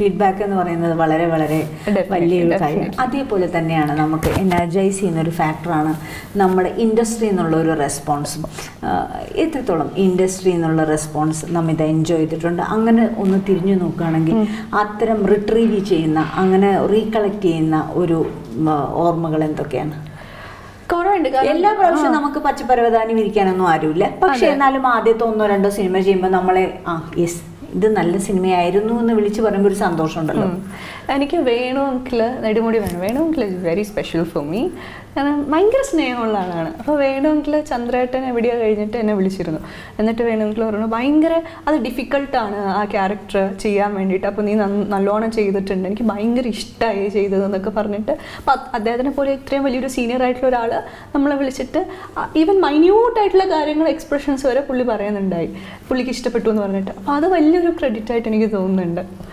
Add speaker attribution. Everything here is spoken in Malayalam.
Speaker 1: ഫീഡ്ബാക്ക് എന്ന് പറയുന്നത് വളരെ വളരെ
Speaker 2: Definitely,
Speaker 1: വലിയൊരു കാര്യം
Speaker 2: definitely.
Speaker 1: അതേപോലെ തന്നെയാണ് നമുക്ക് എനർജൈസ് ചെയ്യുന്ന ഒരു ഫാക്ടറാണ് നമ്മുടെ ഇൻഡസ്ട്രി എന്നുള്ള ഒരു റെസ്പോൺസും എത്രത്തോളം ഇൻഡസ്ട്രി എന്നുള്ള റെസ്പോൺസ് നമ്മ ഇത് എൻജോയ് ചെയ്തിട്ടുണ്ട് അങ്ങനെ ഒന്ന് തിരിഞ്ഞു നോക്കുകയാണെങ്കിൽ അത്തരം റിട്രീവ് ചെയ്യുന്ന അങ്ങനെ റീകളക്ട് ചെയ്യുന്ന ഒരു ഉം, ഓർമ്മകൾ എന്തൊക്കെയാണ്
Speaker 2: കുറേ ഉണ്ട് കാരണം-
Speaker 1: എല്ലാ പ്രാവശ്യവും
Speaker 2: ആ.
Speaker 1: നമുക്ക് പച്ചപ്പരവധാനം ഇരിക്കാനൊന്നും ആരുമില്ല പക്ഷെ
Speaker 2: അതെ.
Speaker 1: എന്നാലും ആദ്യത്തെ ഒന്നോ രണ്ടോ സിനിമ ചെയ്യുമ്പോൾ നമ്മളെ ആ യെസ് ഇത് നല്ല സിനിമയായിരുന്നു എന്ന് വിളിച്ചു പറയുമ്പോൾ ഒരു സന്തോഷമുണ്ടല്ലോ
Speaker 2: ഉം. എനിക്ക് Venu uncle Nedumudi Venu Venu uncle is very special for me കാരണം ഭയങ്കര സ്നേഹമുള്ള ആളാണ് അപ്പോൾ വേണു അങ്കിള് ചന്ദ്രേട്ടൻ എവിടെയോ കഴിഞ്ഞിട്ട് എന്നെ വിളിച്ചിരുന്നു എന്നിട്ട് വേണു അങ്കിൾ പറഞ്ഞു ഭയങ്കര അത് ഡിഫിക്കൽട്ടാണ് ആ ക്യാരക്ടർ ചെയ്യാൻ വേണ്ടിയിട്ട് അപ്പോൾ നീ നന്ന- നല്ലോണം ചെയ്തിട്ടുണ്ട് എനിക്ക് ഭയങ്കര ഇഷ്ടമായി ചെയ്തതെന്നൊക്കെ പറഞ്ഞിട്ട് അപ്പം അത് അദ്ദേഹത്തിനെ പോലെ ഇത്രയും വലിയൊരു സീനിയർ ആയിട്ടുള്ള ഒരാൾ നമ്മളെ വിളിച്ചിട്ട് ഈവൻ മൈന്യൂട്ട് ആയിട്ടുള്ള കാര്യങ്ങൾ എക്സ്പ്രഷൻസ് വരെ പുള്ളി പറയുന്നുണ്ടായി പുള്ളിക്ക് ഇഷ്ടപ്പെട്ടു എന്ന് പറഞ്ഞിട്ട് അപ്പോൾ അത് വലിയൊരു ക്രെഡിറ്റ് ആയിട്ട് എനിക്ക് തോന്നുന്നുണ്ട്